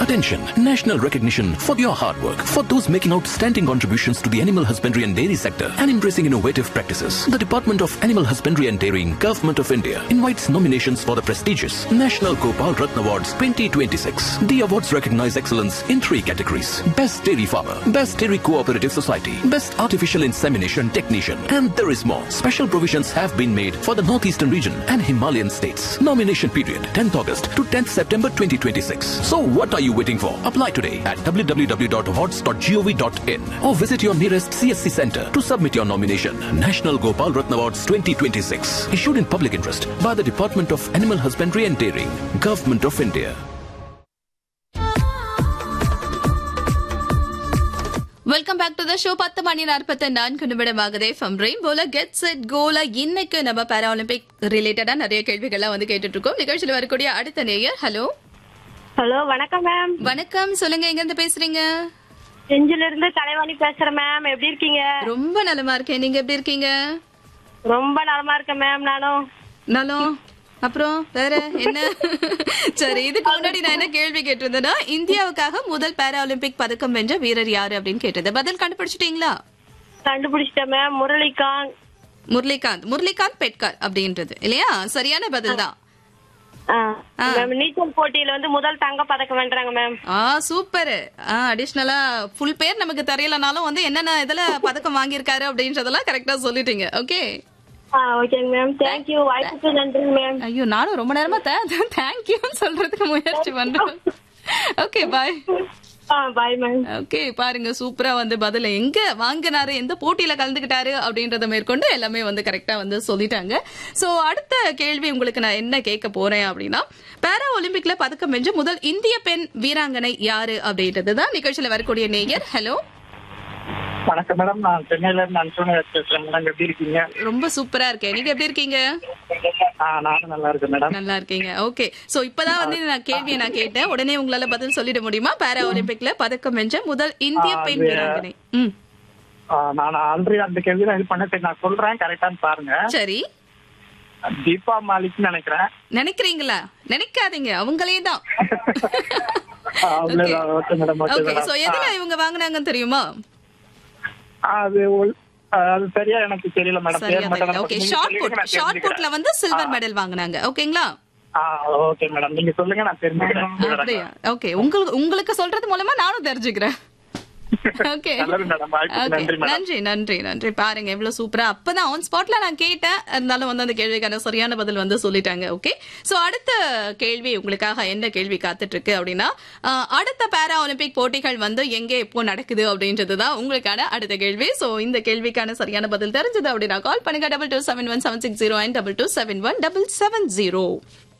Attention! National recognition for your hard work, for those making outstanding contributions to the animal husbandry and dairy sector and embracing innovative practices. The Department of Animal Husbandry and Dairying, Government of India invites nominations for the prestigious National Gopal Ratna Awards 2026. The awards recognize excellence in three categories. Best Dairy Farmer, Best Dairy Cooperative Society, Best Artificial Insemination Technician, and there is more. Special provisions have been made for the Northeastern region and Himalayan states. Nomination period 10th August to 10th September 2026. So what are you waiting for? Apply today at www.awards.gov.in or visit your nearest CSC center to submit your nomination. National Gopal Ratna Awards 2026 issued in public interest by the Department of Animal Husbandry and Dairying, Government of India. Welcome back to the show பத்து மணி நாற்பத்தி நான்கு நிமிடமாகுதே from ரெயின்போல get set கோல இன்னைக்கு நம்ம Paralympic ரிலேட்டடா நிறைய கேள்விகள்லாம் வந்து கேட்டுட்டு இருக்கோம் நிகழ்ச்சியில் வரக்கூடிய அடுத்த நேயர் ஹலோ ஹலோ வணக்கம் மேம் வணக்கம் சொல்லுங்க எங்க இருந்து பேசுறீங்க செஞ்சில இருந்து தலைவாணி பேசுறேன் மேம் எப்படி இருக்கீங்க ரொம்ப நலமா இருக்கேன் நீங்க எப்படி இருக்கீங்க ரொம்ப நலமா இருக்கேன் மேம் நானும் நலம் அப்புறம் வேற என்ன சரி இதுக்கு முன்னாடி நான் என்ன கேள்வி கேட்டிருந்தேன்னா இந்தியாவுக்காக முதல் பாராலிம்பிக் பதக்கம் வென்ற வீரர் யாரு அப்படின்னு கேட்டது பதில் கண்டுபிடிச்சிட்டீங்களா கண்டுபிடிச்சிட்டேன் மேம் முரளிகாந்த் முரளிகாந்த் முரளிகாந்த் பெட்கர் அப்படின்றது இல்லையா சரியான பதில் தான் ஆ, மேம் நீச்சல் போட்டியில வந்து முதல் தங்க பதக்கம் வென்றாங்க மேம் ஆ சூப்பர் ஆ அடிஷ்னலா ஃபுல் பேர் நமக்கு தெரியலனாலும் வந்து என்னென்ன இதுல பதக்கம் வாங்கியிருக்காரு அப்படின்றதெல்லாம் கரெக்டா சொல்லிட்டீங்க ஓகே ஆ ஓகேங்க மேம் தேங்க்யூ வாய்ப்புக்கு நன்றி மேம் ஐயோ நானும் ரொம்ப நேரமா தேங்க்யூன்னு சொல்றதுக்கு முயற்சி பண்றேன் ஓகே பாய் ஆ பாய் மேம் ஓகே பாருங்க சூப்பரா வந்து பதில எங்க வாங்கினாரு எந்த போட்டியில கலந்துக்கிட்டாரு அப்படின்றத மேற்கொண்டு எல்லாமே வந்து கரெக்டா வந்து சொல்லிட்டாங்க சோ அடுத்த கேள்வி உங்களுக்கு நான் என்ன கேட்க போறேன் அப்படின்னா பாரா ஒலிம்பிக்ல பதக்கம் வென்ற முதல் இந்திய பெண் வீராங்கனை யாரு அப்படின்றது தான் நிகழ்ச்சியில வரக்கூடிய நேயர் ஹலோ வணக்கம் மேடம் நான் சென்னையில இருந்து அன்சோனியா பேசுறேன் மேடம் எப்படி இருக்கீங்க ரொம்ப சூப்பரா இருக்கேன் நீங்க எப்படி இருக்கீங்க ஆ நானும் நல்லா இருக்கேன் மேடம் நல்லா இருக்கீங்க ஓகே சோ இப்பதான் வந்து நான் கேள்வியை நான் கேட்டேன் உடனே உங்களால பதில் சொல்லிட முடியுமா பாரா ஒலிம்பிக்ல பதக்கம் வென்ற முதல் இந்திய ஆ, பெண் அது- வீராங்கனை ம் ஆ, நான் ஆல்ரெடி அந்த கேள்வி தான் இது பண்ண சரி நான் சொல்றேன் கரெக்டான்னு பாருங்க சரி தீபா மாலிக்னு நினைக்கிறேன் நினைக்கிறீங்களா நினைக்காதீங்க அவங்களே தான் அவ்வளவுதான். Okay madam okay okay madam so எதுல இவங்க வாங்குனாங்கன்னு தெரியுமா ஆ, அது ஒல்- ஆ, அது சரியா எனக்கு தெரியல மேடம் சரியா பேர் மட்டும் தெரியல எனக்கு ஓகே நீங்க ஷார்ட் சொல்லிடுங்க, புட் நான் ஷார்ட் புட்ல தெரிஞ்சுக்கிறேன். வந்து சில்வர் மெடல் வாங்குனாங்க ஓகேங்களா ஆ ஓகே மேடம் நீங்க சொல்லுங்க நான் தெரிஞ்சுக்கிறேன் அப்படியா ஓகே உங்களுக்கு உங்களுக்கு சொல்றது மூலமா நானும் தெரிஞ்சுக்கிறேன் ஓகே நல்லது மேடம் வாய்ப்புக்கு ஓகே நன்றி மேடம் நன்றி நன்றி நன்றி பாருங்க எவ்வளவு சூப்பரா அப்பதான் ஆன் ஸ்பாட்ல நான் கேட்டேன் இருந்தாலும் வந்து அந்த கேள்விக்கான சரியான பதில் வந்து சொல்லிட்டாங்க ஓகே சோ அடுத்த கேள்வி உங்களுக்காக என்ன கேள்வி காத்துட்டு இருக்கு அப்படின்னா ஆஹ், அடுத்த பாரா ஒலிம்பிக் போட்டிகள் வந்து எங்க எப்போ நடக்குது அப்படின்றது தான் உங்களுக்கான அடுத்த கேள்வி சோ இந்த கேள்விக்கான சரியான பதில் தெரிஞ்சது அப்படின்னா கால் பண்ணுங்க double two seven one seven six zero and double two seven one double seven zero